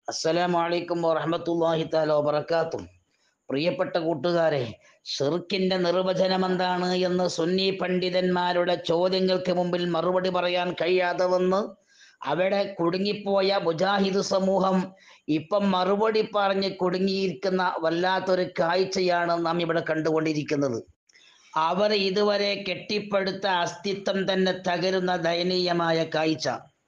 അസ്സലാമു അലൈക്കും വറഹ്മത്തുള്ളാഹി തആല വബറകാതുഹു പ്രിയപ്പെട്ട കൂട്ടുകാരെ ഷിർക്കിന്റെ നിർവചനം എന്താണ് എന്ന് സുന്നി പണ്ഡിതന്മാരുടെ ചോദ്യങ്ങൾക്ക് മുമ്പിൽ മറുപടി പറയാൻ കഴിയാതെ വന്ന് അവിടെ കുടുങ്ങിപ്പോയ മുജാഹിദ് സമൂഹം ഇപ്പം മറുപടി പറഞ്ഞ് കുടുങ്ങിയിരിക്കുന്ന വല്ലാത്തൊരു കാഴ്ചയാണ് നാം ഇവിടെ കണ്ടുകൊണ്ടിരിക്കുന്നത് അവർ ഇതുവരെ കെട്ടിപ്പടുത്ത അസ്തിത്വം തന്നെ തകരുന്ന ദയനീയമായ കാഴ്ച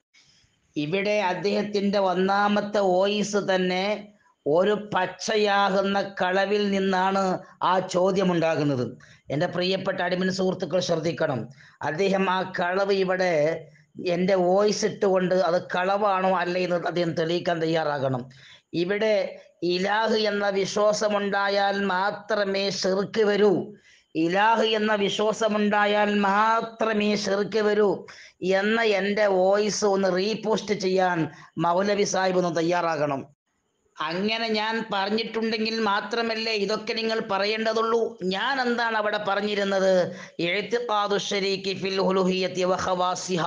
ഇവിടെ അദ്ദേഹത്തിന്റെ ഒന്നാമത്തെ വോയിസ് തന്നെ ഒരു പച്ചയാകുന്ന കളവിൽ നിന്നാണ് ആ ചോദ്യം ഉണ്ടാകുന്നത് എൻ്റെ പ്രിയപ്പെട്ട അടിമൻ സുഹൃത്തുക്കൾ ശ്രദ്ധിക്കണം അദ്ദേഹം ആ കളവ് ഇവിടെ എൻ്റെ വോയിസ് ഇട്ടുകൊണ്ട് അത് കളവാണോ അല്ലേ എന്ന് അദ്ദേഹം തെളിയിക്കാൻ തയ്യാറാകണം ഇവിടെ ഇലാഹ് എന്ന വിശ്വാസമുണ്ടായാൽ മാത്രമേ ഷിർക്ക് വരൂ ഇലാഹ് എന്ന വിശ്വാസമുണ്ടായാൽ മാത്രമേ ഷിർക്ക് വരൂ എന്ന എൻ്റെ വോയിസ് ഒന്ന് റീപോസ്റ്റ് ചെയ്യാൻ മൗലവി സാഹിബ് ഒന്ന് തയ്യാറാകണം അങ്ങനെ ഞാൻ പറഞ്ഞിട്ടുണ്ടെങ്കിൽ മാത്രമല്ലേ ഇതൊക്കെ നിങ്ങൾ പറയേണ്ടതുള്ളൂ ഞാൻ എന്താണ് അവിടെ പറഞ്ഞിരുന്നത് എഴുത്തിപ്പാദു ശരീക്ക് ഫിൽ ഉലുഹിയത്തി വഹവാസിഹ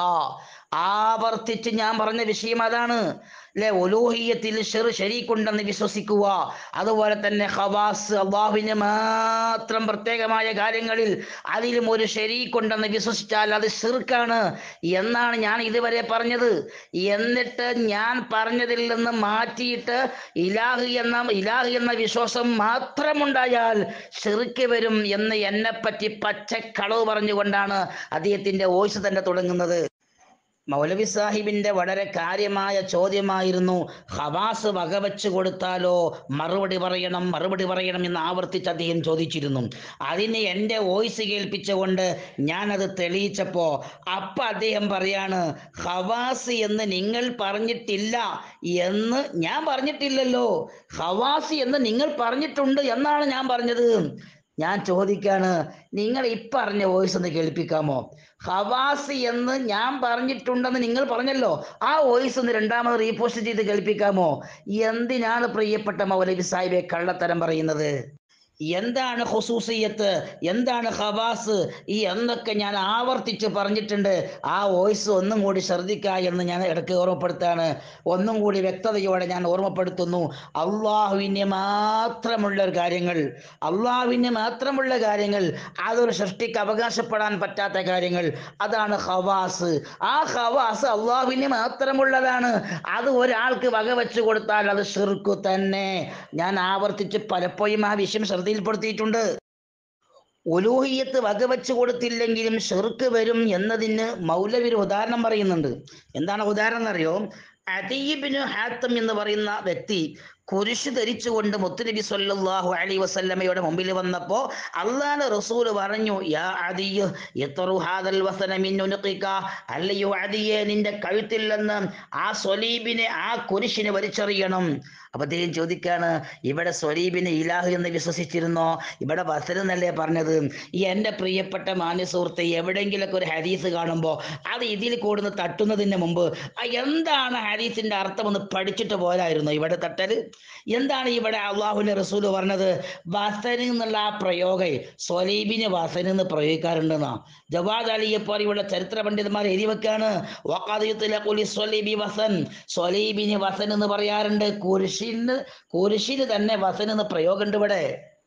ആവർത്തിച്ച് ഞാൻ പറഞ്ഞ വിഷയം അതാണ് അല്ലെ ഒലൂഹിയത്തിൽ ഷെറു ശരീക്കുണ്ടെന്ന് വിശ്വസിക്കുക അതുപോലെ തന്നെ ഹവാസ് അള്ളാഹുവിന് മാത്രം പ്രത്യേകമായ കാര്യങ്ങളിൽ അതിലും ഒരു ശരീക്കുണ്ടെന്ന് വിശ്വസിച്ചാൽ അത് ഷിർക്കാണ് എന്നാണ് ഞാൻ ഇതുവരെ പറഞ്ഞത് എന്നിട്ട് ഞാൻ പറഞ്ഞതിൽ നിന്ന് മാറ്റിയിട്ട് ഇലാഹ് എന്ന ഇലാഹ് എന്ന വിശ്വാസം മാത്രമുണ്ടായാൽ ഷിർക്ക് വരും എന്ന് എന്നെപ്പറ്റി പച്ചക്കളവ് പറഞ്ഞുകൊണ്ടാണ് അദ്ദേഹത്തിന്റെ വോയിസ് തന്നെ തുടങ്ങുന്നത് മൗലവി സാഹിബിന്റെ വളരെ കാര്യമായ ചോദ്യമായിരുന്നു ഹവാസ് വകവെച്ച് കൊടുത്താലോ മറുപടി പറയണം മറുപടി പറയണം എന്ന് ആവർത്തിച്ച് അദ്ദേഹം ചോദിച്ചിരുന്നു അതിന് എൻ്റെ വോയിസ് കേൾപ്പിച്ചുകൊണ്ട് ഞാനത് തെളിയിച്ചപ്പോൾ അപ്പം അദ്ദേഹം പറയാണ് ഹവാസ് എന്ന് നിങ്ങൾ പറഞ്ഞിട്ടില്ല എന്ന് ഞാൻ പറഞ്ഞിട്ടില്ലല്ലോ ഹവാസ് എന്ന് നിങ്ങൾ പറഞ്ഞിട്ടുണ്ട് എന്നാണ് ഞാൻ പറഞ്ഞത് ഞാൻ ചോദിക്കാണ് നിങ്ങൾ ഇപ്പം അറിഞ്ഞ വോയിസ് ഒന്ന് കേൾപ്പിക്കാമോ ഹവാസ് എന്ന് ഞാൻ പറഞ്ഞിട്ടുണ്ടെന്ന് നിങ്ങൾ പറഞ്ഞല്ലോ ആ വോയിസ് ഒന്ന് രണ്ടാമത് റീപോസ്റ്റ് ചെയ്ത് കേൾപ്പിക്കാമോ എന്തിനാണ് പ്രിയപ്പെട്ട മൗലവി സാഹിബെ കള്ളത്തരം പറയുന്നത് എന്താണ് ഹുസൂസിയത്ത് എന്താണ് ഹവാസ് ഈ എന്നൊക്കെ ഞാൻ ആവർത്തിച്ച് പറഞ്ഞിട്ടുണ്ട് ആ വോയിസ് ഒന്നും കൂടി ശ്രദ്ധിക്കുക എന്ന് ഞാൻ ഇടയ്ക്ക് ഓർമ്മപ്പെടുത്താണ് ഒന്നും കൂടി വ്യക്തതയോടെ ഞാൻ ഓർമ്മപ്പെടുത്തുന്നു അള്ളാഹുവിന് മാത്രമുള്ള കാര്യങ്ങൾ അള്ളാഹുവിന് മാത്രമുള്ള കാര്യങ്ങൾ അതൊരു സൃഷ്ടിക്ക് അവകാശപ്പെടാൻ പറ്റാത്ത കാര്യങ്ങൾ അതാണ് ഹവാസ് ആ ഹവാസ് അള്ളാഹുവിന് മാത്രമുള്ളതാണ് അത് ഒരാൾക്ക് വകവെച്ച് കൊടുത്താൽ അത് ഷിർക്കു തന്നെ ഞാൻ ആവർത്തിച്ച് പലപ്പോഴും ആ വിഷയം ശ്രദ്ധയിൽപ്പെടുത്തിയിട്ടുണ്ട് ഒലൂഹിയത്ത് വകവെച്ച് കൊടുത്തില്ലെങ്കിലും ഷെർക്ക് വരും എന്നതിന് മൗലവി ഒരു ഉദാഹരണം പറയുന്നുണ്ട് എന്താണ് ഉദാഹരണം എന്നറിയോ അദീബിന് ഹാത്തം എന്ന് പറയുന്ന വ്യക്തി കുരിശ് ധരിച്ചുകൊണ്ട് മുത്തുനബി സല്ലല്ലാഹു അലൈഹി വസല്ലമയുടെ മുമ്പിൽ വന്നപ്പോൾ അള്ളാഹുവിന്റെ റസൂൽ പറഞ്ഞു യാ അദിയ് യത്റു ഹാദൽ വസന മിൻ ഉനുഖിക അല്ലയോ അദിയെ നിന്റെ കഴുത്തിൽ നിന്ന് ആ സ്വലീബിനെ ആ കുരിശിനെ വലിച്ചെറിയണം അപ്പൊ അദ്ദേഹം ചോദിക്കാണ് ഇവിടെ സ്വലീബിനെ ഇലാഹ് എന്ന് വിശ്വസിച്ചിരുന്നോ ഇവിടെ വസൻ എന്നല്ലേ പറഞ്ഞത് ഈ എൻ്റെ പ്രിയപ്പെട്ട മാന്യ സുഹൃത്തെ എവിടെയെങ്കിലൊക്കെ ഒരു ഹദീസ് കാണുമ്പോൾ അത് ഇതിൽ കൂടുന്ന തട്ടുന്നതിന് മുമ്പ് ആ എന്താണ് ഹദീസിന്റെ അർത്ഥം ഒന്ന് പഠിച്ചിട്ട് പോരായിരുന്നു ഇവിടെ തട്ടല് എന്താണ് ഇവിടെ അള്ളാഹുവിന്റെ റസൂല് പറഞ്ഞത് വസൻ എന്നുള്ള ആ പ്രയോഗം സ്വലീബിന് വസൻ എന്ന് പ്രയോഗിക്കാറുണ്ടെന്നാ ജവാദ് അലിയെ പോലെയുള്ള ചരിത്ര പണ്ഡിതന്മാർ എഴുതി വെക്കാണ് സ്വലീബി വസൻ സ്വലീബിന് വസൻ എന്ന് പറയാറുണ്ട് കുരിശിന് കുരിശിന് തന്നെ വസൻ എന്ന് പ്രയോഗമുണ്ട് ഇവിടെ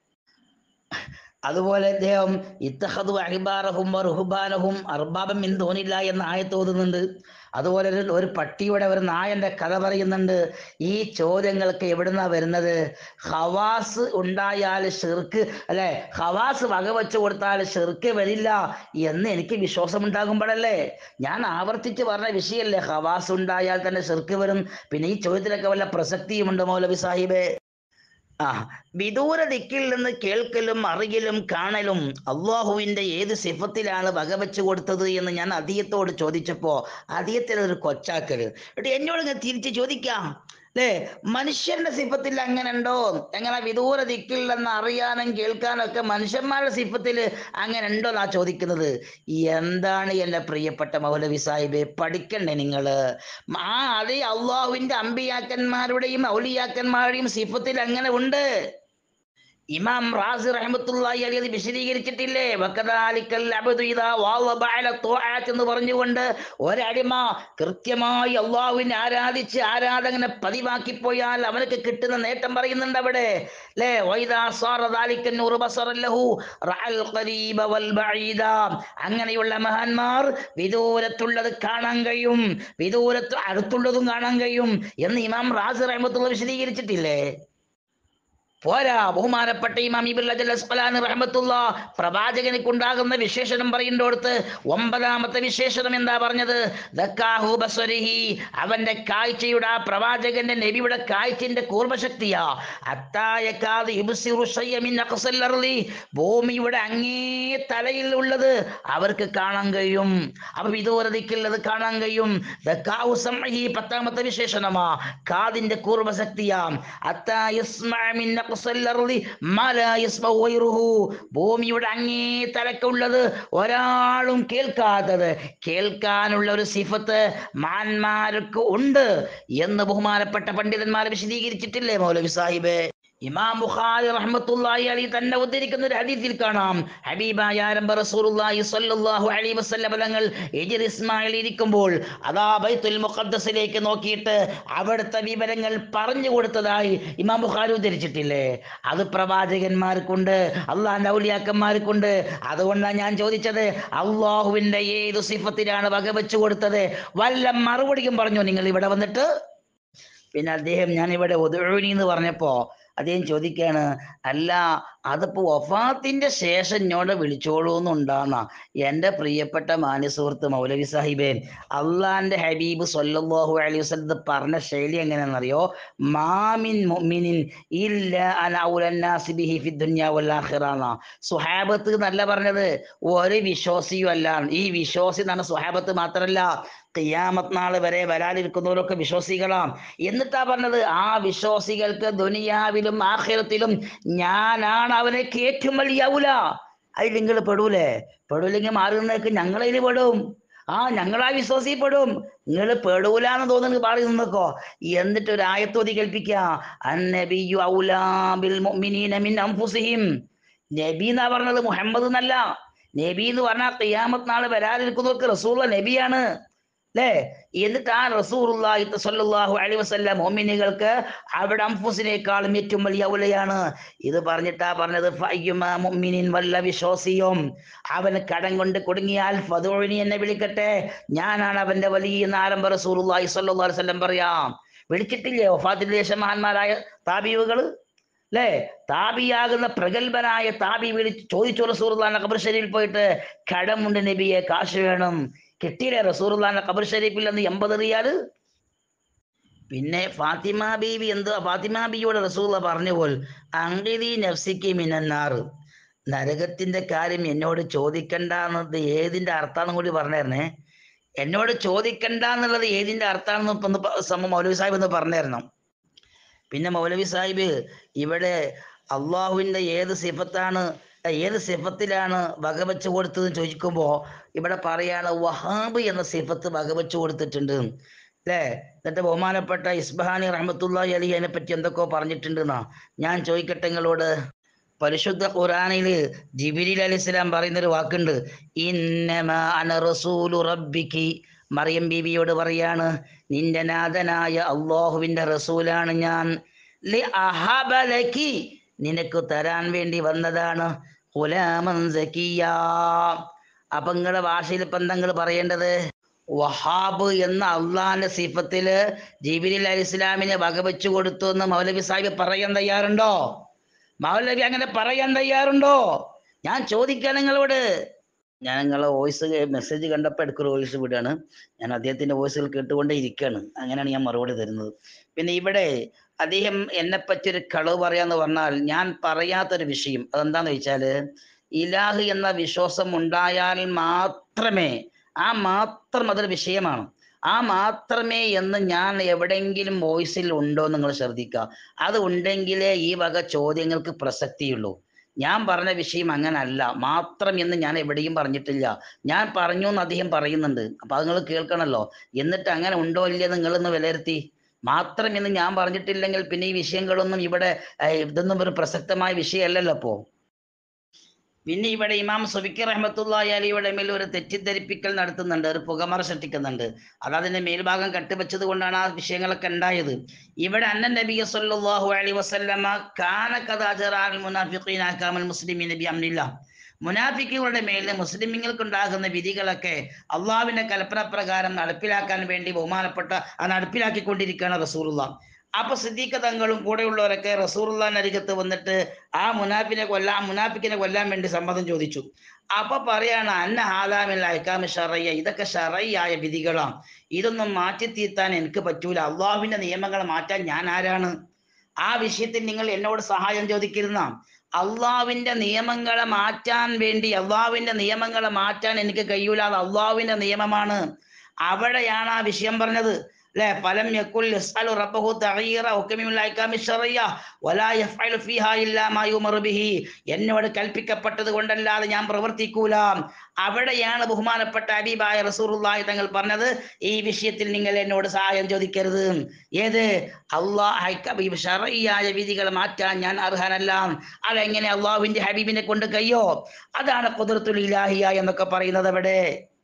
അതുപോലെ അദ്ദേഹം ഇത്തഹദു അഹിബാറഹും റുഹുബാനഹും അർബാബം മിൻ തോന്നില്ല എന്ന ആയത്ത് ഓതുന്നുണ്ട് അതുപോലെ ഒരു ഒരു പട്ടിയുടെ ഒരു നായന്റെ കഥ പറയുന്നുണ്ട് ഈ ചോദ്യങ്ങൾക്ക് എവിടുന്നാ വരുന്നത് ഹവാസ് ഉണ്ടായാൽ ഷിർക്ക് അല്ലെ ഹവാസ് വകവെച്ച് കൊടുത്താൽ ഷിർക്ക് വരില്ല എന്ന് എനിക്ക് വിശ്വാസം ഉണ്ടാകുമ്പോഴല്ലേ ഞാൻ ആവർത്തിച്ച് പറഞ്ഞ വിഷയമല്ലേ ഹവാസ് ഉണ്ടായാൽ തന്നെ ഷിർക്ക് വരും പിന്നെ ഈ ചോദ്യത്തിലൊക്കെ വല്ല പ്രസക്തിയുമുണ്ട് മൗലവി സാഹിബേ ആ വിദൂര ദിക്കിൽ നിന്ന് കേൾക്കലും അറിയലും കാണലും അള്ളാഹുവിന്റെ ഏത് സിഫത്തിലാണ് വകവെച്ച് കൊടുത്തത് എന്ന് ഞാൻ അദ്ദേഹത്തോട് ചോദിച്ചപ്പോ അദ്ദേഹത്തിന് ഒരു കൊച്ചാക്കല് എന്നിട്ട് എന്നോട് ഇങ്ങനെ തിരിച്ച് ചോദിക്കാം അല്ലേ മനുഷ്യന്റെ സിഫത്തിൽ അങ്ങനെ ഉണ്ടോ എങ്ങനെ വിദൂര ദിക്കിൽ നിന്ന് അറിയാനും കേൾക്കാനും ഒക്കെ മനുഷ്യന്മാരുടെ സിഫത്തിൽ അങ്ങനെ ഉണ്ടോ എന്നാ ചോദിക്കുന്നത് എന്താണ് എൻ്റെ പ്രിയപ്പെട്ട മൗലവി സാഹിബെ പഠിക്കണ്ടേ നിങ്ങൾ ആ അതേ അള്ളാഹുവിന്റെ അമ്പിയാക്കന്മാരുടെയും ഔലിയാക്കന്മാരുടെയും സിഫത്തിൽ അങ്ങനെ ഉണ്ട് ഇമാം റാസി റഹ്മത്തുള്ളാഹി അലൈഹി അത് വിശദീകരിച്ചിട്ടില്ലേ വക്കദാലിക്കൽ അബ്ദു ഇദാ വാളബ അല ത്വാഅത്ത് എന്ന് പറഞ്ഞുകൊണ്ട് ഒരടിമ കൃത്യമായി അള്ളാഹുവിനെ ആരാധിച്ച് ആരാധകനെ പതിവാക്കി പോയാൽ അവനക്ക് കിട്ടുന്ന നേട്ടം പറയുന്നുണ്ട് അവിടെ അല്ലേ വൈദാ സാറ ദാലിക്കൻ നൂറ് ബസറൻ ലഹു റഅൽ ഖരീബ വൽ ബഈദ അങ്ങനെയുള്ള മഹാന്മാർ വിദൂരത്തുള്ളത് കാണാൻ കഴിയും വിദൂരത്ത് അടുത്തുള്ളതും കാണാൻ കഴിയും എന്ന് ഇമാം റാസി റഹ്മത്തുള്ള വിശദീകരിച്ചിട്ടില്ലേ പോരാ ബഹുമാനപ്പെട്ട ഇമാം ഇബുൽ അജൽ അസ്ഫലാനി റഹ്മത്തുള്ള പ്രവാചകനിക്ക് ഉണ്ടാകുന്ന വിശേഷണം പറയുന്നിടത്ത് ഒമ്പതാമത്തെ വിശേഷണം എന്താ പറഞ്ഞത് ദക്കാഹു ബസ്വരിഹി അവന്റെ കാഴ്ചയുടെ ആ പ്രവാചകന്റെ നബിയുടെ കാഴ്ചന്റെ കൂർമ്മശക്തിയാ അത്തായക്കാത് ഇബ്സിറു ശയ്യ മിൻ അഖ്സൽ അർളി ഭൂമിയുടെ അങ്ങേ തലയിൽ ഉള്ളത് അവർക്ക് കാണാൻ കഴിയും അപ്പൊ വിദൂരതയ്ക്കുള്ളത് കാണാൻ കഴിയും ദക്കാഹു സംഇഹി പത്താമത്തെ വിശേഷണമാ കാതിന്റെ കൂർമ്മശക്തിയാ അത്താ യസ്മഅ മിൻ അഖ്സൽ അർളി മാ ലാ യസ്മഉ ഗൈറുഹു ഭൂമിയുടെ അങ്ങേ തലക്കുള്ളത് ഒരാളും കേൾക്കാത്തത് കേൾക്കാനുള്ള ഒരു സിഫത്ത് മാന്മാർക്ക് ഉണ്ട് എന്ന് ബഹുമാനപ്പെട്ട പണ്ഡിതന്മാർ വിശദീകരിച്ചിട്ടില്ലേ മൗലവി സാഹിബ് ഇമാം ബുഖാരി റഹ്മത്തുള്ളാഹി അലൈഹി തന്നെ ഉദ്ധരിക്കുന്ന ഒരു ഹദീസിൽ കാണാം ഹബീബായ ആരംഭ റസൂലുള്ളാഹി സ്വല്ലല്ലാഹു അലൈഹി വസല്ലം തങ്ങൾ ഹിജ്ർ ഇസ്മായിൽ ഇരിക്കുമ്പോൾ അതാ ബൈത്തുൽ മുഖദ്ദസിലേക്ക് നോക്കിയിട്ട് അവിടുത്തെ വിവരങ്ങൾ പറഞ്ഞു കൊടുത്തതായി ഇമാം ബുഖാരി ഉദ്ധരിച്ചിട്ടില്ലേ അത് പ്രവാചകന്മാർക്കുണ്ട് അള്ളാഹിന്റെ ഔലിയാക്കന്മാർക്കുണ്ട് അതുകൊണ്ടാണ് ഞാൻ ചോദിച്ചത് അള്ളാഹുവിന്റെ ഏത് സിഫത്തിലാണ് വകവെച്ചു കൊടുത്തത് വല്ല മറുപടിയും പറഞ്ഞു നിങ്ങൾ ഇവിടെ വന്നിട്ട് പിന്നെ അദ്ദേഹം ഞാൻ ഇവിടെ ഒതുഴി എന്ന് പറഞ്ഞപ്പോ അദ്ദേഹം ചോദിക്കാണ് അല്ല അതിപ്പോ വഫാത്തിന്റെ ശേഷം എന്നോട് വിളിച്ചോളൂ എന്നുണ്ടാന്ന എൻ്റെ പ്രിയപ്പെട്ട മാന്യ സുഹൃത്ത് മൗലവി സാഹിബേ അള്ളാന്റെ ഹബീബ് സല്ലല്ലാഹു അലൈഹി വസല്ലം പറഞ്ഞ ശൈലി എങ്ങനെയാണെന്നറിയോ മാമിൻ മുഅ്മിനിൻ ഇല്ല അന ഔലന്നാസി ബിഹി ഫി ദുനിയ വൽ ആഖിറാന സുഹാബത്ത് എന്നല്ല പറഞ്ഞത് ഒരു വിശ്വാസിയും അല്ല ഈ വിശ്വാസി എന്നാണ് സുഹാബത്ത് മാത്രമല്ല ഖിയാമത്ത് നാൾ വരെ വരാനിരിക്കുന്നവരൊക്കെ വിശ്വാസികളാം എന്നിട്ടാ പറഞ്ഞത് ആ വിശ്വാസികൾക്ക് ദുനിയാവിലും ആഖിറത്തിലും ഞാനാണ് അവനേക്ക് ഏറ്റവും വലിയ ഔല അതിൽ നിങ്ങൾ പെടൂലേ പെടൂലെങ്കിൽ മാറുന്നേക്ക് ഞങ്ങളതിൽ പെടും ആ ഞങ്ങളാ വിശ്വാസി പെടും നിങ്ങൾ പെടൂലെന്ന് തോന്നുന്നത് പാടി നിന്നേക്കോ എന്നിട്ട് ഒരു ആയത്തോതി കേൾപ്പിക്കുക അന്നബിയു ഔലാ ബിൽ മുഅ്മിനീന മിൻ അൻഫുസിഹിം നബി എന്നാ പറഞ്ഞത് മുഹമ്മദ് എന്നല്ല നബി എന്ന് പറഞ്ഞാൽ ഖിയാമത്ത് നാൾ വരാതിരിക്കുന്നവർക്ക് റസൂള്ള നബിയാണ് അല്ലേ എന്നിട്ട് ആ റസൂറുല്ലാഹി സ്വല്ലല്ലാഹു അലൈഹി വസല്ലം മോമിനികൾക്ക് അവിടെ അംഫുസിനേക്കാളും ഏറ്റവും വലിയ ഔലയാണ് ഇത് പറഞ്ഞിട്ടാ പറഞ്ഞത് ഫയ്യുമ മുഅ്മിനിൻ വല്ല വിശ്വാസിയും അവന് കടം കൊണ്ട് കുടുങ്ങിയാൽ ഫദൂനി എന്നെ വിളിക്കട്ടെ ഞാനാണ് അവന്റെ വലിയ എന്ന് ആരംഭ റസൂലുള്ളാഹി സ്വല്ലല്ലാഹു അലൈഹി വസല്ലം പറയാം വിളിച്ചിട്ടില്ലേ വഫാത്തിന് ശേഷം മഹാന്മാരായ താബിയുകൾ അല്ലേ താബിയാകുന്ന പ്രഗത്ഭനായ താബി വിളിച്ച് ചോദിച്ചു റസൂറുല്ലാന്റെ ഖബർ ഷരീഫിൽ പോയിട്ട് കടമുണ്ട് നബിയെ കാശ് വേണം കിട്ടിയില്ലേ റസൂറുല്ലാന്റെ ഖബർ ഷരീഫിൽ നിന്ന് എൺപത് റിയാല് പിന്നെ ഫാത്തിമ ബീവി എന്തോ ഫാത്തിമ ബീവിയോട് റസൂള്ള പറഞ്ഞു പോൽ അങ്കിതി നഫ്സിക്ക് മിനന്നാറ് നരകത്തിന്റെ കാര്യം എന്നോട് ചോദിക്കണ്ട എന്നത് ഏതിന്റെ അർത്ഥാന്നും കൂടി പറഞ്ഞായിരുന്നേ എന്നോട് ചോദിക്കണ്ട എന്നുള്ളത് ഏതിന്റെ അർത്ഥാണെന്ന് ഇപ്പൊ ഒന്ന് പ- സമ മൗലവി സാഹിബ് ഒന്ന് പറഞ്ഞായിരുന്നു പിന്നെ മൗലവി സാഹിബ് ഇവിടെ അള്ളാഹുവിന്റെ ഏത് സിഫത്താണ് ഏത് സിഫത്തിലാണ് വകവെച്ച് കൊടുത്തതെന്ന് ചോദിക്കുമ്പോൾ ഇവിടെ പറയാണ് വഹാബ് എന്ന സിഫത്ത് വകവെച്ച് കൊടുത്തിട്ടുണ്ട് അല്ലേ എന്നിട്ട് ബഹുമാനപ്പെട്ട ഇസ്ബഹാനി റഹ്മത്തുള്ളാഹി അലി അതിനെ പറ്റി എന്തൊക്കെയോ പറഞ്ഞിട്ടുണ്ടെന്നാ ഞാൻ ചോദിക്കട്ടെ നിങ്ങളോട് പരിശുദ്ധ ഖുറാനില് ജിബിരിൽ അലി ഇസ്ലാം പറയുന്നൊരു വാക്കുണ്ട് ഇന്നമ അന റസൂലു റബ്ബിക്ക് മറിയം ബീവിയോട് പറയാണ് നിന്റെ നാഥനായ അള്ളാഹുവിന്റെ റസൂലാണ് ഞാൻ ലി അഹബ ലക്കി നിനക്ക് തരാൻ വേണ്ടി വന്നതാണ് ഗുലാമൻ സക്കിയ അപ്പൊ നിങ്ങളുടെ ഭാഷയിൽ ഇപ്പൊ എന്താ നിങ്ങൾ പറയേണ്ടത് വഹാബ് എന്ന അള്ളാന്റെ സിഫത്തില് ജിബിരിൽ അലി ഇസ്ലാമിനെ വകവെച്ചു കൊടുത്തു എന്ന് മൗലവി സാഹിബ് പറയാൻ തയ്യാറുണ്ടോ മൗലവി അങ്ങനെ പറയാൻ തയ്യാറുണ്ടോ ഞാൻ ചോദിക്കാം നിങ്ങളോട് ഞാൻ നിങ്ങളെ വോയിസ് മെസ്സേജ് കണ്ടപ്പോൾ എടുക്കൊരു വോയിസ് വിടുകയാണ് ഞാൻ അദ്ദേഹത്തിന്റെ വോയിസുകൾ കേട്ടുകൊണ്ടേ ഇരിക്കുകയാണ് അങ്ങനെയാണ് ഞാൻ മറുപടി തരുന്നത് പിന്നെ ഇവിടെ അദ്ദേഹം എന്നെ പറ്റി ഒരു കളവ് പറയാന്ന് പറഞ്ഞാൽ ഞാൻ പറയാത്തൊരു വിഷയം അതെന്താന്ന് വെച്ചാല് ഇലാഹ് എന്ന വിശ്വാസം ഉണ്ടായാൽ മാത്രമേ ആ മാത്രം അതൊരു വിഷയമാണ് ആ മാത്രമേ എന്ന് ഞാൻ എവിടെയെങ്കിലും വോയിസിൽ ഉണ്ടോ എന്ന് നിങ്ങൾ ശ്രദ്ധിക്കുക അത് ഉണ്ടെങ്കിലേ ഈ വക ചോദ്യങ്ങൾക്ക് പ്രസക്തിയുള്ളൂ ഞാൻ പറഞ്ഞ വിഷയം അങ്ങനല്ല മാത്രം എന്ന് ഞാൻ എവിടെയും പറഞ്ഞിട്ടില്ല ഞാൻ പറഞ്ഞു എന്ന് അദ്ദേഹം പറയുന്നുണ്ട് അപ്പൊ അത് നിങ്ങൾ കേൾക്കണല്ലോ എന്നിട്ട് അങ്ങനെ ഉണ്ടോ ഇല്ലയോ നിങ്ങളൊന്ന് വിലയിരുത്തി മാത്രം എന്ന് ഞാൻ പറഞ്ഞിട്ടില്ലെങ്കിൽ പിന്നെ ഈ വിഷയങ്ങളൊന്നും ഇവിടെ ഏഹ്, ഇതൊന്നും ഒരു പ്രസക്തമായ വിഷയമല്ലല്ലോ അപ്പോ പിന്നെ ഇവിടെ ഇമാം സുബിക്ക് റഹ്മത്തുള്ളാഹി അലിയുടെ മേൽ ഒരു തെറ്റിദ്ധരിപ്പിക്കൽ നടത്തുന്നുണ്ട് ഒരു പുകമറ സൃഷ്ടിക്കുന്നുണ്ട് അത് അതിന്റെ മേൽഭാഗം കട്ടുവെച്ചത് കൊണ്ടാണ് ആ വിഷയങ്ങളൊക്കെ ഉണ്ടായത് ഇവിടെ അന്നൻ നബി സല്ലല്ലാഹു അലൈഹി വസല്ലമ കാന കദാജറാൽ മുനാഫിഖീന അഹ്കാമൽ മുസ്ലിമീന ബി അംരില്ല മുനാഫിക്കുകളുടെ മേലിൽ മുസ്ലിമുകൾക്കുണ്ടാകുന്ന വിധികളൊക്കെ അള്ളാഹുവിന്റെ കൽപ്പന പ്രകാരം നടപ്പിലാക്കാൻ വേണ്ടി ബഹുമാനപ്പെട്ട അത് നടപ്പിലാക്കിക്കൊണ്ടിരിക്കുകയാണ് റസൂലുള്ള അപ്പൊ സിദ്ദീഖ് തങ്ങളും കൂടെയുള്ളവരൊക്കെ റസൂറുല്ലാന്റെ അരികത്ത് വന്നിട്ട് ആ മുനാഫിനെ കൊല്ലാൻ മുനാഫിക്കിനെ കൊല്ലാൻ വേണ്ടി സമ്മതം ചോദിച്ചു അപ്പൊ പറയാണ് അന്ന ഹാദാമിൽ അയക്കാമ ഷറയ്യ ഇതൊക്കെ ഷറയ്യായ വിധികളാണ് ഇതൊന്നും മാറ്റി തീർത്താൻ എനിക്ക് പറ്റൂല അള്ളാഹുവിന്റെ നിയമങ്ങൾ മാറ്റാൻ ഞാൻ ആരാണ് ആ വിഷയത്തിൽ നിങ്ങൾ എന്നോട് സഹായം ചോദിക്കുന്ന അള്ളാവിന്റെ നിയമങ്ങളെ മാറ്റാൻ വേണ്ടി അള്ളാവിന്റെ നിയമങ്ങളെ മാറ്റാൻ എനിക്ക് കഴിയൂല അത് അള്ളാവിന്റെ നിയമമാണ് അവിടെയാണ് ആ വിഷയം പറഞ്ഞത് അല്ലെ ഫലം യക്കുൽ യസ്അലു റബ്ബഹു തഗീറ ഹുക്മിൽ അഹ്കാമി ശർഇയ്യ വലാ യഫ്അലു ഫീഹാ ഇല്ലാ മാ യുമറു ബിഹി എന്നോട് കൽപ്പിക്കപ്പെട്ടത് കൊണ്ടല്ലാതെ ഞാൻ പ്രവർത്തിക്കൂല അവിടെയാണ് ബഹുമാനപ്പെട്ട അബീബായ റസൂറുള്ളാഹി തങ്ങൾ പറഞ്ഞത് ഈ വിഷയത്തിൽ നിങ്ങൾ എന്നോട് സഹായം ചോദിക്കരുത് ഏത് അള്ളാഹ് ഷറയ്യായ വിധികൾ മാറ്റാൻ ഞാൻ അർഹനല്ല അതെങ്ങനെ അള്ളാഹുവിന്റെ ഹബീബിനെ കൊണ്ട് കയ്യോ അതാണ് കുതിർത്തുൽ ഇലാഹിയ എന്നൊക്കെ പറയുന്നത് അവിടെ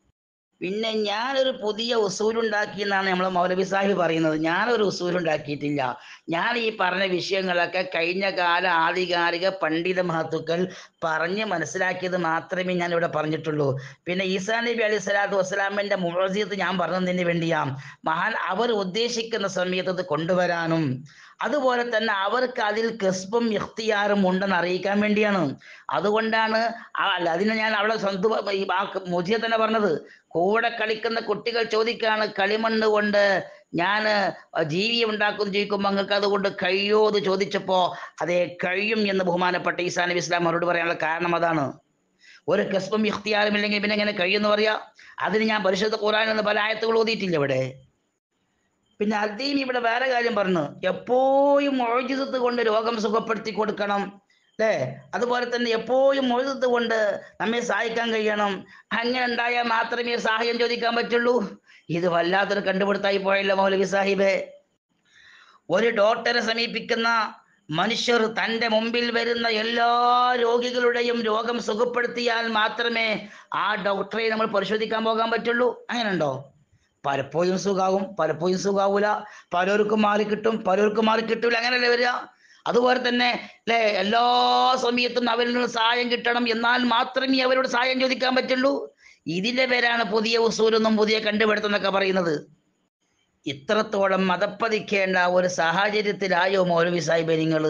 പിന്നെ ഞാനൊരു പുതിയ ഉസൂലുണ്ടാക്കി എന്നാണ് നമ്മളെ മൗലവി സാഹിബ് പറയുന്നത് ഞാനൊരു ഉസൂലുണ്ടാക്കിയിട്ടില്ല ഞാൻ ഈ പറഞ്ഞ വിഷയങ്ങളൊക്കെ കഴിഞ്ഞ കാല ആധികാരിക പണ്ഡിത മഹത്തുക്കൾ പറഞ്ഞ് മനസ്സിലാക്കിയത് മാത്രമേ ഞാൻ ഇവിടെ പറഞ്ഞിട്ടുള്ളൂ പിന്നെ ഈസാ നബി അലൈഹി സ്വലാത്തു വസ്സലാമിന്റെ മുഴജിയത്ത് ഞാൻ പറഞ്ഞതിന് വേണ്ടിയാ മഹാൻ അവർ ഉദ്ദേശിക്കുന്ന സമയത്ത് അത് കൊണ്ടുവരാനും അതുപോലെ തന്നെ അവർക്ക് അതിൽ കസ്ബും ഇഖ്തിയാറും ഉണ്ടെന്ന് അറിയിക്കാൻ വേണ്ടിയാണ് അതുകൊണ്ടാണ് ആ- അല്ല അതിന് ഞാൻ അവിടെ സ്വന്തം ഈ ആ മുജിയ തന്നെ പറഞ്ഞത് കൂടെ കളിക്കുന്ന കുട്ടികൾ ചോദിക്കാണ് കളിമണ്ണ് കൊണ്ട് ഞാൻ ജീവി ഉണ്ടാക്കും ചോദിക്കുമ്പോൾ നിങ്ങൾക്ക് അതുകൊണ്ട് കഴിയോ എന്ന് ചോദിച്ചപ്പോ അതേ കഴിയും എന്ന് ബഹുമാനപ്പെട്ട ഈസാ നബി ഇസ്ലാം അവരോട് പറയാനുള്ള കാരണം അതാണ് ഒരു കസ്ബും ഇഖ്തിയാറും ഇല്ലെങ്കിൽ പിന്നെ എങ്ങനെ കഴിയുമെന്ന് പറയാ അതിന് ഞാൻ പരിശുദ്ധ ഖുറാൻ എന്ന് പല ആയത്തുകൾ ഓതിയിട്ടില്ല ഇവിടെ പിന്നെ അദ്ദേഹം ഇവിടെ വേറെ കാര്യം പറഞ്ഞു എപ്പോഴും മൊഴിജിതത്ത് കൊണ്ട് രോഗം സുഖപ്പെടുത്തി കൊടുക്കണം അല്ലേ അതുപോലെ തന്നെ എപ്പോഴും മൊഴിജിതത്ത് കൊണ്ട് നമ്മെ സഹായിക്കാൻ കഴിയണം അങ്ങനെ ഉണ്ടായാൽ മാത്രമേ സഹായം ചോദിക്കാൻ പറ്റുള്ളൂ ഇത് വല്ലാത്തൊരു കണ്ടുപിടുത്തായി പോയല്ലോ മൗലവി സാഹിബേ ഒരു ഡോക്ടറെ സമീപിക്കുന്ന മനുഷ്യർ തൻ്റെ മുമ്പിൽ വരുന്ന എല്ലാ രോഗികളുടെയും രോഗം സുഖപ്പെടുത്തിയാൽ മാത്രമേ ആ ഡോക്ടറെ നമ്മൾ പരിശോധിക്കാൻ പോകാൻ പറ്റുള്ളൂ അങ്ങനെയുണ്ടോ പലപ്പോഴും സുഖാവും പലപ്പോഴും സുഖാവൂല പലർക്കും മാറി കിട്ടും പലർക്കും മാറി കിട്ടൂല അങ്ങനെയല്ലേ വരിക അതുപോലെ തന്നെ അല്ലെ എല്ലാ സമയത്തും അവരിൽ നിന്ന് സഹായം കിട്ടണം എന്നാൽ മാത്രമേ അവരോട് സഹായം ചോദിക്കാൻ പറ്റുള്ളൂ ഇതിന്റെ പേരാണ് പുതിയ ഉസൂലെന്നും പുതിയ കണ്ടുപിടുത്തെന്നൊക്കെ പറയുന്നത് ഇത്രത്തോളം മതപ്പതിക്കേണ്ട ഒരു സാഹചര്യത്തിലായോ മൗലവി സാഹിബ് നിങ്ങള്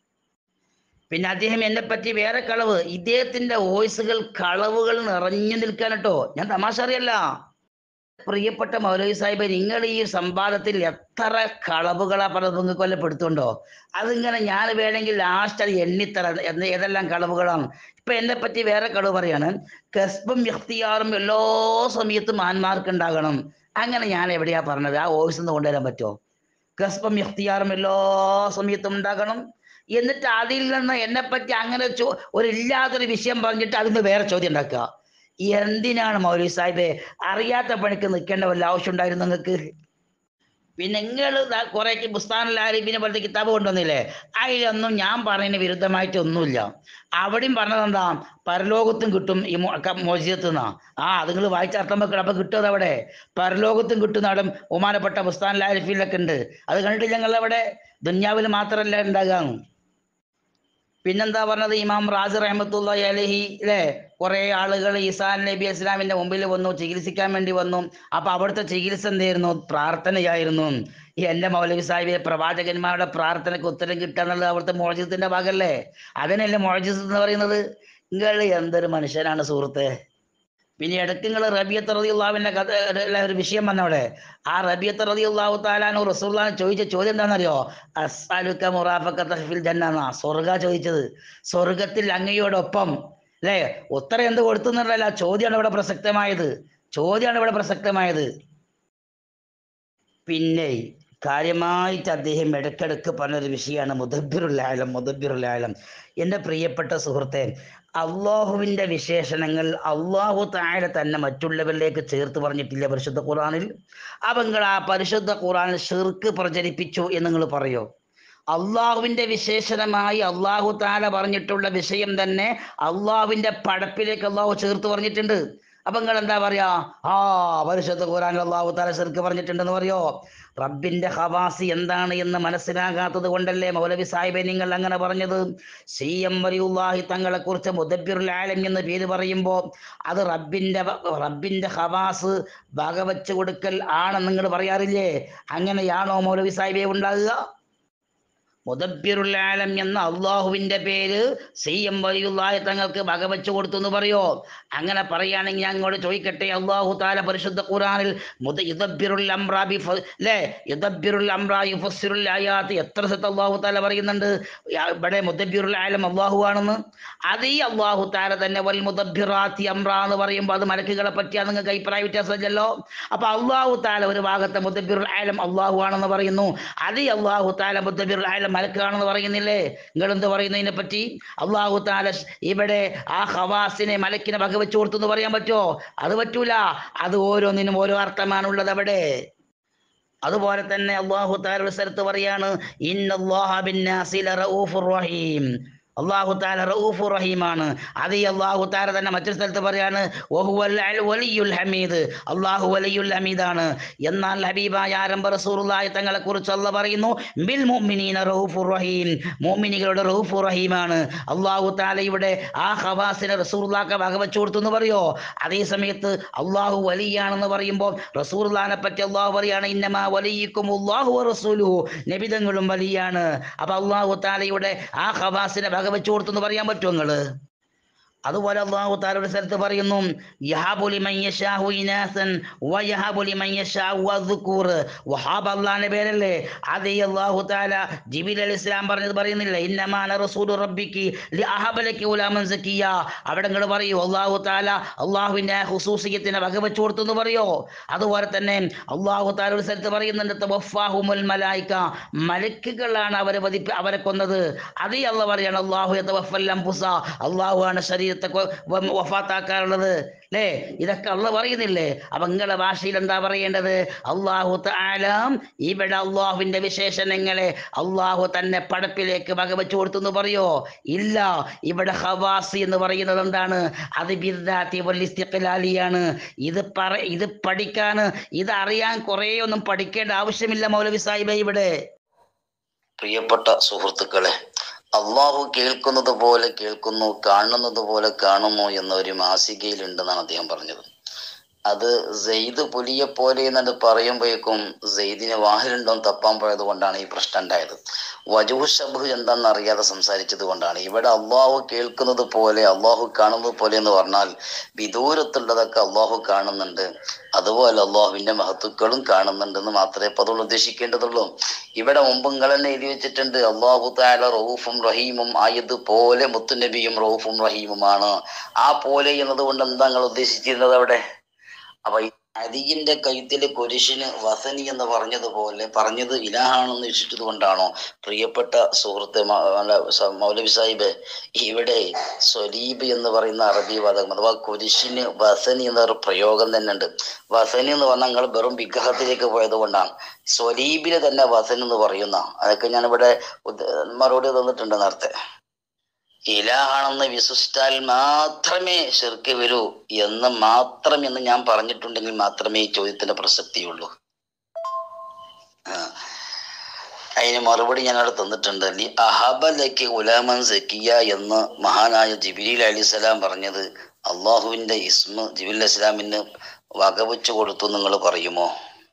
പിന്നെ അദ്ദേഹം എന്നെ പറ്റി വേറെ കളവ് ഇദ്ദേഹത്തിന്റെ വോയിസുകൾ കളവുകൾ നിറഞ്ഞു നിൽക്കാൻ കേട്ടോ ഞാൻ തമാശ അറിയല്ല പ്രിയപ്പെട്ട മൗലവി സാഹിബ് നിങ്ങൾ ഈ സംവാദത്തിൽ എത്ര കളവുകളാ പറഞ്ഞത് നിങ്ങൾക്ക് കൊല്ലപ്പെടുത്തുണ്ടോ അതിങ്ങനെ ഞാൻ വേണമെങ്കിൽ ലാസ്റ്റ് അത് എണ്ണിത്തര എന്ന് ഏതെല്ലാം കളവുകളാണ് ഇപ്പൊ എന്നെ പറ്റി വേറെ കളവ് പറയാണ് കസ്ബും ഇഖ്തിയാറും എല്ലാ സമയത്തും മാന്മാർക്ക് ഉണ്ടാകണം അങ്ങനെ ഞാൻ എവിടെയാ പറഞ്ഞത് ആ വോയിസ് ഒന്ന് കൊണ്ടുവരാൻ പറ്റുമോ കസ്ബും ഇഖ്തിയാറും എല്ലാ സമയത്തും ഉണ്ടാകണം എന്നിട്ട് അതിൽ നിന്ന് എന്നെ പറ്റി അങ്ങനെ ചോ- ഒരു ഇല്ലാത്തൊരു വിഷയം പറഞ്ഞിട്ട് അതിന് വേറെ ചോദ്യം ഉണ്ടാക്കുക എന്തിനാണ് മൗലവി സാഹിബെ അറിയാത്ത പണിക്ക് നിൽക്കേണ്ട വല്ല ആവശ്യം ഉണ്ടായിരുന്നു നിങ്ങൾക്ക് പിന്നെ നിങ്ങൾ കുറെ ബുസ്താൻ ലാലിബിനെ പോലത്തെ കിതാബ് കൊണ്ടുവന്നില്ലേ അതിലൊന്നും ഞാൻ പറയുന്ന വിരുദ്ധമായിട്ട് ഒന്നുമില്ല അവിടെയും പറഞ്ഞത് എന്താ പരലോകത്തും കിട്ടും ഈ മോചിതത്ത് നിന്നാ ആ അത് നിങ്ങൾ വായിച്ച അർത്ഥം വെക്കണം അപ്പൊ കിട്ടും അവിടെ പരലോകത്തും കിട്ടും അവിടെ ബഹുമാനപ്പെട്ട ബുസ്താൻ ലാലിഫിലൊക്കെ ഉണ്ട് അത് കണ്ടിട്ട് ഞങ്ങൾ അവിടെ ദുന്യാവിൽ മാത്രമല്ല ഉണ്ടാകാം പിന്നെന്താ പറഞ്ഞത് ഇമാം റാജി റഹ്മത്തുള്ള അലഹി അല്ലേ കുറെ ആളുകൾ ഈസാ നബി ഇസ്ലാമിന്റെ മുമ്പിൽ വന്നു ചികിത്സിക്കാൻ വേണ്ടി വന്നു അപ്പൊ അവിടുത്തെ ചികിത്സ എന്തായിരുന്നു പ്രാർത്ഥനയായിരുന്നു ഈ എന്റെ മൗലവി സാഹിബിയെ പ്രവാചകന്മാരുടെ പ്രാർത്ഥനയ്ക്ക് ഉത്തരം കിട്ടുക എന്നുള്ളത് അവിടുത്തെ മോചിതത്തിന്റെ ഭാഗമല്ലേ അതിനല്ലേ മോചിത് എന്ന് പറയുന്നത് നിങ്ങൾ എന്തൊരു മനുഷ്യനാണ് സുഹൃത്തെ പിന്നെ ഇടയ്ക്ക് നിങ്ങൾ റബിയത്ത് റതിയുള്ളാവിന്റെ കഥ ഉള്ള ഒരു വിഷയം വന്നവിടെ ആ റബിയത്ത് റതിയുള്ളാഹു താലാനു റസൂള്ളാൻ ചോദിച്ച ചോദ്യം എന്താണെന്നറിയോ അസ്അലുക മുറാഫഖത ഫിൽ ജന്ന എന്നാ സ്വർഗ ചോദിച്ചത് സ്വർഗത്തിൽ അങ്ങയോടൊപ്പം അല്ലേ ഉത്തരം എന്ത് കൊടുത്തു എന്നുള്ളതല്ല ചോദ്യമാണ് ഇവിടെ പ്രസക്തമായത് ചോദ്യമാണ് ഇവിടെ പ്രസക്തമായത് പിന്നെ കാര്യമായിട്ട് അദ്ദേഹം ഇടയ്ക്കിടയ്ക്ക് പറഞ്ഞൊരു വിഷയമാണ് മുദബിറുൽ ആലം മുദബിറുൽ ആലം എൻ്റെ പ്രിയപ്പെട്ട സുഹൃത്തെ അള്ളാഹുവിൻ്റെ വിശേഷണങ്ങൾ അള്ളാഹു താഴെ തന്നെ മറ്റുള്ളവരിലേക്ക് ചേർത്ത് പറഞ്ഞിട്ടില്ല പരിശുദ്ധ ഖുറാനിൽ അപ്പം നിങ്ങൾ ആ പരിശുദ്ധ ഖുറാനിൽ ഷിർക്ക് പ്രചരിപ്പിച്ചു എന്ന് നിങ്ങൾ പറയോ അള്ളാഹുവിൻ്റെ വിശേഷണമായി അള്ളാഹു താല പറഞ്ഞിട്ടുള്ള വിഷയം തന്നെ അള്ളാഹുവിൻ്റെ പടപ്പിലേക്ക് അള്ളാഹു ചേർത്ത് പറഞ്ഞിട്ടുണ്ട് അപ്പൊ നിങ്ങൾ എന്താ പറയാ ആ പരിശുദ്ധ ഖുറാനിൽ അള്ളാഹു താല ഷിർക്ക് പറഞ്ഞിട്ടുണ്ടെന്ന് പറയോ റബ്ബിന്റെ ഹവാസി എന്താണ് എന്ന് മനസ്സിലാകാത്തത് കൊണ്ടല്ലേ മൗലവി സാഹിബെ നിങ്ങൾ അങ്ങനെ പറഞ്ഞത് സി എം വലിയുല്ലാഹി തങ്ങളെ കുറിച്ച് മുദബിറുൽ ആലം എന്ന് പേര് പറയുമ്പോൾ അത് റബ്ബിന്റെ വ- റബ്ബിന്റെ ഹവാസ് വകവച്ച് കൊടുക്കൽ ആണെന്ന് നിങ്ങൾ പറയാറില്ലേ അങ്ങനെയാണോ മൗലവി സാഹിബെ ഉണ്ടാകുക മുദബിറുൽ ആലം എന്ന അള്ളാഹുവിന്റെ പേര് സി എം വലിയുല്ലാഹി തങ്ങൾക്ക് വകവച്ച് കൊടുത്തു എന്ന് പറയോ അങ്ങനെ പറയുകയാണെങ്കിൽ ഞാൻ അങ്ങോട്ട് ചോദിക്കട്ടെ അള്ളാഹു താല പരിശുദ്ധ ഖുറാനിൽ മുത യുദബിറുൽ അംറാ ബി ഫ- ല്ലേ യുദബിറുൽ അംറാ യുഫസ്സിറുൽ ആയാത്ത് എത്ര സ്ഥലത്ത് അള്ളാഹു താല പറയുന്നുണ്ട് യാ- ഇവിടെ മുദബിറുൽ ആലം അള്ളാഹു ആണെന്ന് അത് ഈ അള്ളാഹു താല തന്നെ വൽ മുദബിറാത്തി അംറ എന്ന് പറയുമ്പോൾ അത് മലക്കുകളെ പറ്റിയാ നിങ്ങൾക്ക് അഭിപ്രായ വ്യത്യാസമില്ലല്ലോ അപ്പൊ അള്ളാഹു താല ഒരു ഭാഗത്തെ മുദബിറുൽ ആലം അള്ളാഹു ആണെന്ന് പറയുന്നു അത് ഈ അള്ളാഹു താല മുദബിറുൽ ആലം മലക്കാണെന്ന് പറയുന്നില്ലേ നിങ്ങൾ എന്ത് പറയുന്നു ഇതിനെ പറ്റി അള്ളാഹു താല ഷ് ഇവിടെ ആ ഹവാസിനെ മലക്കിനെ വകവെച്ചു കൊടുത്തു എന്ന് പറയാൻ പറ്റുമോ അത് പറ്റൂല അത് ഓരോന്നിനും ഓരോ അർത്ഥമാണുള്ളത് അവിടെ അതുപോലെ തന്നെ അള്ളാഹു താല ഒരു സ്ഥലത്ത് പറയാണ് ഇന്നല്ലാഹ ബിന്നാസി ലറഊഫുർ റഹീം അള്ളാഹു താല റഊഫു റഹീമാണ് അത് ഈ അള്ളാഹു താല തന്നെ മറ്റൊരു സ്ഥലത്ത് പറയാണ് വഹുവൽ അൽ വലിയുൽ ഹമീദ് അള്ളാഹു വലിയുൽ ഹമീദാണ് എന്നാൽ ഹബീബായ ആരംഭ റസൂലുള്ളാഹി തങ്ങളെ കുറിച്ച് അല്ല പറയുന്നു ബിൽ മുഅ്മിനീന റഊഫുർ റഹീം മുഅ്മിനികളുടെ റഊഫുർ റഹീമാണ് അള്ളാഹു താല ഇവിടെ ആ ഖവാസിനെ റസൂലുള്ളാഹിക്ക് വകവെച്ചു കൊടുത്തു എന്ന് പറയോ അതേ സമയത്ത് അള്ളാഹു വലിയാണെന്ന് പറയുമ്പോൾ റസൂലുള്ളാഹിനെ പറ്റി അള്ളാഹു പറയാണ് ഇന്നമാ വലിയിക്കും അള്ളാഹു റസൂലുഹു നബിതങ്ങളും വലിയാണ് അപ്പൊ അള്ളാഹു താലയുടെ ആ ഖവാസിനെ വകവെച്ചു കൊടുത്തു എന്ന് പറയാൻ പറ്റുമോ നിങ്ങള് അതുപോലെ അള്ളാഹു താല ഒരു സ്ഥലത്ത് പറയുന്നു യഹാബു ലിമൻ യശാഹു ഇനാസൻ വയഹാബു ലിമൻ യശാഹു അദ്ദുകൂർ വഹാബ് അള്ളാഹിന്റെ പേരല്ലേ അത് ഈ അള്ളാഹു താല ജിബിൽ അലി ഇസ്ലാം പറഞ്ഞത് പറയുന്നില്ല ഇന്നമാന റസൂലു റബ്ബിക്ക് ലി അഹബലക്ക് ഉലാമൻ സക്കിയ അവിടെ നിങ്ങൾ പറയൂ അള്ളാഹു താല അള്ളാഹുവിന്റെ ഹുസൂസിയത്തിനെ വകവെച്ചു കൊടുത്തു എന്ന് പറയോ അതുപോലെ തന്നെ അള്ളാഹു താല ഒരു സ്ഥലത്ത് പറയുന്നുണ്ട് തവഫാഹുമുൽ മലായിക്ക മലക്കുകളാണ് അവരെ വധിപ്പ അവരെ കൊന്നത് അതേ അള്ള പറയാണ് അള്ളാഹു യതവഫല്ലംപുസ അള്ളാഹു ആണ് ശരീരത്തെ കൊ- വ- വഫാത്താക്കാറുള്ളത് അല്ലേ ഇതൊക്കെ അള്ള പറയുന്നില്ലേ അപ്പൊ നിങ്ങളുടെ ഭാഷയിൽ എന്താ പറയേണ്ടത് അള്ളാഹു താലാം ഇവിടെ അള്ളാഹുവിന്റെ വിശേഷണങ്ങളെ അള്ളാഹു തന്നെ പടപ്പിലേക്ക് വകവെച്ചു കൊടുത്തു എന്ന് പറയോ ഇല്ല ഇവിടെ ഹവാസി എന്ന് പറയുന്നത് എന്താണ് അത് ബിർദാത്തി വല്ലിസ്തിഖലാലിയാണ് ഇത് പറ ഇത് പഠിക്കാൻ ഇത് അറിയാൻ കുറേ ഒന്നും പഠിക്കേണ്ട ആവശ്യമില്ല മൗലവി സാഹിബ ഇവിടെ പ്രിയപ്പെട്ട സുഹൃത്തുക്കളെ അള്ളാഹു കേൾക്കുന്നത് പോലെ കേൾക്കുന്നു കാണുന്നത് പോലെ കാണുന്നു എന്ന ഒരു മാസികയിലുണ്ടെന്നാണ് അദ്ദേഹം പറഞ്ഞത് അത് സെയ്ദ് പുലിയെ പോലെ എന്നത് പറയുമ്പോഴേക്കും സെയ്ദിന് വാഹിലുണ്ടോ എന്ന് തപ്പാൻ പോയത് കൊണ്ടാണ് ഈ പ്രശ്നം ഉണ്ടായത് വജൂഹ് ഷബ് എന്താണെന്ന് അറിയാതെ സംസാരിച്ചത് കൊണ്ടാണ് ഇവിടെ അള്ളാഹു കേൾക്കുന്നത് പോലെ അള്ളാഹു കാണുന്നത് പോലെ എന്ന് പറഞ്ഞാൽ വിദൂരത്തുള്ളതൊക്കെ അള്ളാഹു കാണുന്നുണ്ട് അതുപോലെ അള്ളാഹുവിന്റെ മഹത്തുക്കളും കാണുന്നുണ്ടെന്ന് മാത്രമേ ഇപ്പൊ അതുകൊണ്ട് ഉദ്ദേശിക്കേണ്ടതുള്ളൂ ഇവിടെ മുമ്പ് നിങ്ങൾ തന്നെ എഴുതി വെച്ചിട്ടുണ്ട് അള്ളാഹു താല റൌഫും റഹീമും ആയതുപോലെ മുത്തുനബിയും റൌഫും റഹീമുമാണ് ആ പോലെ എന്നതുകൊണ്ട് എന്താ നിങ്ങൾ ഉദ്ദേശിച്ചിരുന്നത് അവിടെ അപ്പൊ ഈ അരികിന്റെ കഴുത്തിലെ കുരിശിന് വസനി എന്ന് പറഞ്ഞതുപോലെ പറഞ്ഞത് ഇലാഹാണെന്ന് വെച്ചിട്ടത് കൊണ്ടാണോ പ്രിയപ്പെട്ട സുഹൃത്ത് മ- അല്ല, സ- മൗലവി സാഹിബ് ഇവിടെ സ്വലീബ് എന്ന് പറയുന്ന അറബി വാദകം അഥവാ കുരിശിന് വസനി എന്നൊരു പ്രയോഗം തന്നെ ഉണ്ട് വസനി എന്ന് പറഞ്ഞാൽ നിങ്ങൾ വെറും വിഗ്രഹത്തിലേക്ക് പോയത് കൊണ്ടാണ് സ്വലീബിന് തന്നെ വസൻ എന്ന് പറയുന്ന അതൊക്കെ ഞാനിവിടെ ഉദ്- മറുപടി തന്നിട്ടുണ്ട് നേരത്തെ ഇലാഹാണെന്ന് വിശ്വസിച്ചാൽ മാത്രമേ ശിർക്ക് വരൂ എന്ന് മാത്രം എന്ന് ഞാൻ പറഞ്ഞിട്ടുണ്ടെങ്കിൽ മാത്രമേ ഈ ചോദ്യത്തിന് പ്രസക്തിയുള്ളൂ ആ. അതിന് മറുപടി ഞാൻ അവിടെ തന്നിട്ടുണ്ട് ലി അഹബലക്ക് ഉലാമൻ സക്കിയ എന്ന് മഹാനായ ജിബിലി അലിസ്ലാം പറഞ്ഞത് അള്ളാഹുവിന്റെ ഇസ്മ ജിബിൽ ഇസ്ലാമിന് വകവെച്ചു കൊടുത്തു നിങ്ങൾ പറയുമോ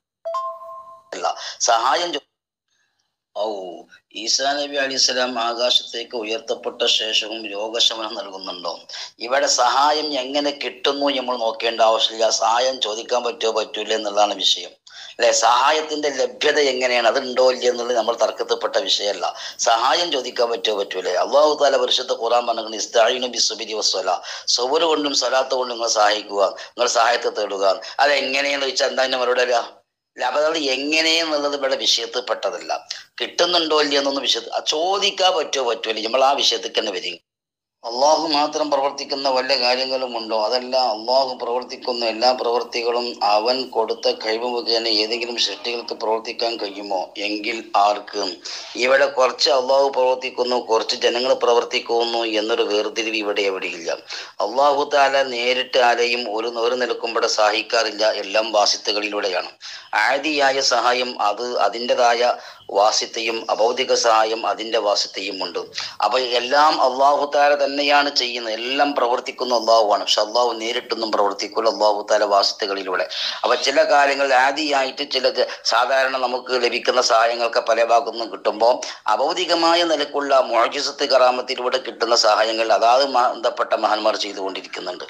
അല്ല സഹായം ചോ- ഔ ഈസാ നബി അലിസ്ലാം ആകാശത്തേക്ക് ഉയർത്തപ്പെട്ട ശേഷവും രോഗശമനം നൽകുന്നുണ്ടോ ഇവിടെ സഹായം എങ്ങനെ കിട്ടുന്നു നമ്മൾ നോക്കേണ്ട ആവശ്യമില്ല സഹായം ചോദിക്കാൻ പറ്റുമോ പറ്റൂല എന്നുള്ളതാണ് വിഷയം അല്ലെ സഹായത്തിന്റെ ലഭ്യത എങ്ങനെയാണ് അതുണ്ടോ ഇല്ല എന്നുള്ളത് നമ്മൾ തർക്കത്തിൽപ്പെട്ട വിഷയമല്ല സഹായം ചോദിക്കാൻ പറ്റുമോ പറ്റൂലേ അള്ളാഹു താല പരിശുദ്ധ ഖുറാൻ പറഞ്ഞു ഇസ്തായിനു ബിസുബിരി വസ്വല സുബുര് കൊണ്ടും സ്വലാത്ത് കൊണ്ടും നിങ്ങൾ സഹായിക്കുക നിങ്ങൾ സഹായത്തെ തേടുക അത് എങ്ങനെയെന്ന് ചോദിച്ചാൽ എന്താ അതിന്റെ മറുപടി അല്ല ലഭ്യത എങ്ങനെയെന്നുള്ളത് ഇവിടെ വിഷയത്തിൽ പെട്ടതല്ല കിട്ടുന്നുണ്ടോ ഇല്ല എന്നൊന്നും വിഷയത്തിൽ ചോദിക്കാൻ പറ്റുമോ പറ്റുമോ നമ്മൾ ആ വിഷയത്തിൽ തന്നെ വരും അള്ളാഹു മാത്രം പ്രവർത്തിക്കുന്ന വല്ല കാര്യങ്ങളുമുണ്ടോ അതല്ല അള്ളാഹു പ്രവർത്തിക്കുന്ന എല്ലാ പ്രവൃത്തികളും അവൻ കൊടുത്ത കഴിവ് മുഖേന ഏതെങ്കിലും സൃഷ്ടികൾക്ക് പ്രവർത്തിക്കാൻ കഴിയുമോ എങ്കിൽ ആർക്ക് ഇവിടെ കുറച്ച് അള്ളാഹു പ്രവർത്തിക്കുന്നു കുറച്ച് ജനങ്ങൾ പ്രവർത്തിക്കുന്നു എന്നൊരു വേർതിരിവ് ഇവിടെ എവിടെയില്ല അള്ളാഹു താല നേരിട്ട് ആരെയും ഒരു ഒരു നിലക്കുമ്പോൾ സഹായിക്കാറില്ല എല്ലാം വാസിത്തുകളിലൂടെയാണ് ആദിയായ സഹായം അത് അതിൻ്റെതായ വാസിത്തയും അഭൗതിക സഹായം അതിൻ്റെ വാസിത്തയും ഉണ്ട് അപ്പൊ എല്ലാം അള്ളാഹു താല തന്നെയാണ് ചെയ്യുന്നത് എല്ലാം പ്രവർത്തിക്കുന്ന അള്ളാഹുവാണ് പക്ഷെ അള്ളാഹു നേരിട്ടൊന്നും പ്രവർത്തിക്കില്ല അള്ളാഹു താല വാസിത്തകളിലൂടെ അപ്പൊ ചില കാര്യങ്ങൾ ആദിയായിട്ട് ചില ജ- സാധാരണ നമുക്ക് ലഭിക്കുന്ന സഹായങ്ങൾക്ക് പല ഭാഗത്തുനിന്നും കിട്ടുമ്പോൾ അഭൗതികമായ നിലക്കുള്ള മോജിസത്ത് കറാമത്തിലൂടെ കിട്ടുന്ന സഹായങ്ങൾ അതാത് മ- ബന്ധപ്പെട്ട മഹാന്മാർ ചെയ്തുകൊണ്ടിരിക്കുന്നുണ്ട്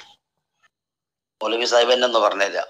മൗലവി സാഹിബ് എന്നു പറഞ്ഞില്ല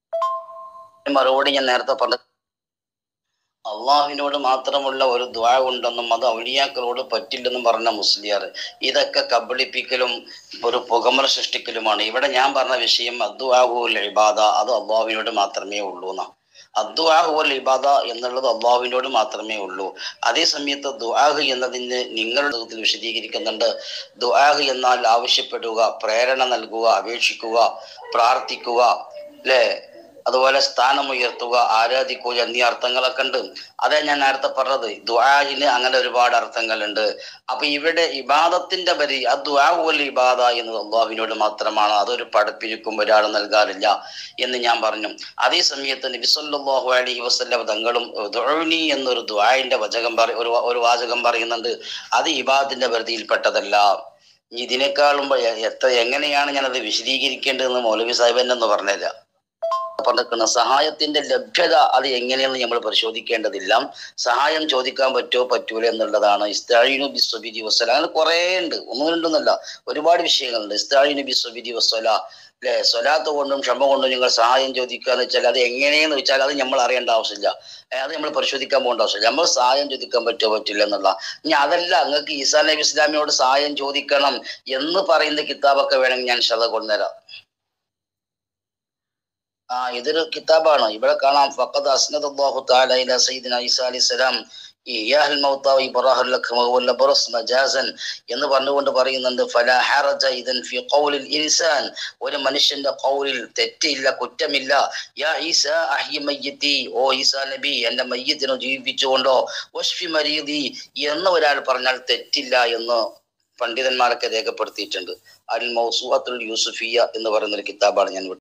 മറുപടി ഞാൻ നേരത്തെ പറഞ്ഞ അള്ളാഹുവിനോട് മാത്രമുള്ള ഒരു ദ്വാ ഉണ്ടെന്നും അത് ഔലിയാക്കളോട് പറ്റില്ലെന്നും പറഞ്ഞ മുസ്ലിയാർ ഇതൊക്കെ കബളിപ്പിക്കലും ഒരു പുകമറ സൃഷ്ടിക്കലുമാണ് ഇവിടെ ഞാൻ പറഞ്ഞ വിഷയം അദ്വാഹുൽ ഇബാദ അത് അള്ളാഹുവിനോട് മാത്രമേ ഉള്ളൂ എന്നാ അദ്വാഹുൽ ഇബാദ എന്നുള്ളത് അള്ളാഹുവിനോട് മാത്രമേ ഉള്ളൂ അതേ സമയത്ത് ദുആഹ് എന്നതിന് നിങ്ങളുടെ ഇതിൽ വിശദീകരിക്കുന്നുണ്ട് ദുആഹ് എന്നാൽ ആവശ്യപ്പെടുക പ്രേരണ നൽകുക അപേക്ഷിക്കുക പ്രാർത്ഥിക്കുക അല്ലേ അതുപോലെ സ്ഥാനമുയർത്തുക ആരാധിക്കുക എന്നീ അർത്ഥങ്ങളൊക്കെ ഉണ്ട് അതാ ഞാൻ നേരത്തെ പറഞ്ഞത് ദുആഹിന് അങ്ങനെ ഒരുപാട് അർത്ഥങ്ങളുണ്ട് അപ്പൊ ഇവിടെ ഇബാദത്തിന്റെ പരി ആ ദുആഹുൽ ഇബാദ എന്നത് അള്ളാഹുവിനോട് മാത്രമാണ് അതൊരു പടപ്പിരിക്കും ഒരാൾ നൽകാറില്ല എന്ന് ഞാൻ പറഞ്ഞു അതേ സമയത്ത് നബി സല്ലല്ലാഹു അലൈഹി വസല്ലം തങ്ങളും ദുഅനി എന്നൊരു ദുആന്റെ വചകം പറ ഒരു ഒരു വാചകം പറയുന്നുണ്ട് അത് ഇബാദത്തിന്റെ പരിധിയിൽപ്പെട്ടതല്ല ഇനി ഇതിനേക്കാളും എ- എത്ര എങ്ങനെയാണ് ഞാനത് വിശദീകരിക്കേണ്ടതെന്ന് മൗലവി സാഹിബ് എന്നെ ഒന്ന് പറഞ്ഞുതരാം പറഞ്ഞിരിക്കുന്ന സഹായത്തിന്റെ ലഭ്യത അത് എങ്ങനെയെന്ന് നമ്മൾ പരിശോധിക്കേണ്ടതില്ല സഹായം ചോദിക്കാൻ പറ്റുമോ പറ്റൂല എന്നുള്ളതാണ് ഇസ്താഴിനു ബിസ്വബിദി വസ്സല അങ്ങനെ കുറേ ഉണ്ട് ഒന്നും രണ്ടൊന്നല്ല ഒരുപാട് വിഷയങ്ങളുണ്ട് ഇസ്താഴിനു ബിസ്വബിദി വസ്സല അല്ലെ സ്വലാത്ത് കൊണ്ടും ക്ഷമ കൊണ്ടും നിങ്ങൾ സഹായം ചോദിക്കുക എന്ന് വെച്ചാൽ അത് എങ്ങനെയെന്ന് വെച്ചാൽ അത് നമ്മൾ അറിയേണ്ട ആവശ്യമില്ല ഏ, അത് നമ്മൾ പരിശോധിക്കാൻ പോകേണ്ട ആവശ്യമില്ല നമ്മൾ സഹായം ചോദിക്കാൻ പറ്റുമോ പറ്റില്ല എന്നുള്ള ഇനി അതല്ല നിങ്ങൾക്ക് ഈസാ നബി ഇസ്ലാമിയോട് സഹായം ചോദിക്കണം എന്ന് പറയുന്ന കിതാബൊക്കെ വേണമെങ്കിൽ ഞാൻ ശ്രദ്ധ കൊണ്ടുതരാം ആ ഇതൊരു കിതാബാണ് ഇവിടെ കാണാം ഫഖദ് അസ്നദ് അല്ലാഹു തആല ഇലാ സയ്യിദിന ഈസാ അലൈഹി സലാം ഇയാഹുൽ മൗത വ ഇബ്റാഹുൽ ലഖ്മ വൽ ബറസ് മജാസൻ എന്ന് പറഞ്ഞുകൊണ്ട് പറയുന്നുണ്ട് ഫലാ ഹറജ ഇദൻ ഫി ഖൗലിൽ ഇൻസാൻ ഒരു മനുഷ്യന്റെ ഖൗലിൽ തെറ്റില്ല കുറ്റമില്ല യാ ഈസാ അഹ്യി മയ്യിതി ഓ ഈസാ നബി എന്റെ മയ്യത്തിനെ ജീവിപ്പിച്ചുകൊണ്ടോ വഷ്ഫി മരീദി എന്ന് ഒരാൾ പറഞ്ഞാൽ തെറ്റില്ല എന്ന് പണ്ഡിതന്മാരൊക്കെ രേഖപ്പെടുത്തിയിട്ടുണ്ട് അൽ മൗസൂഅത്തുൽ യൂസുഫിയ എന്ന് പറയുന്ന ഒരു കിതാബാണ് ഞാൻ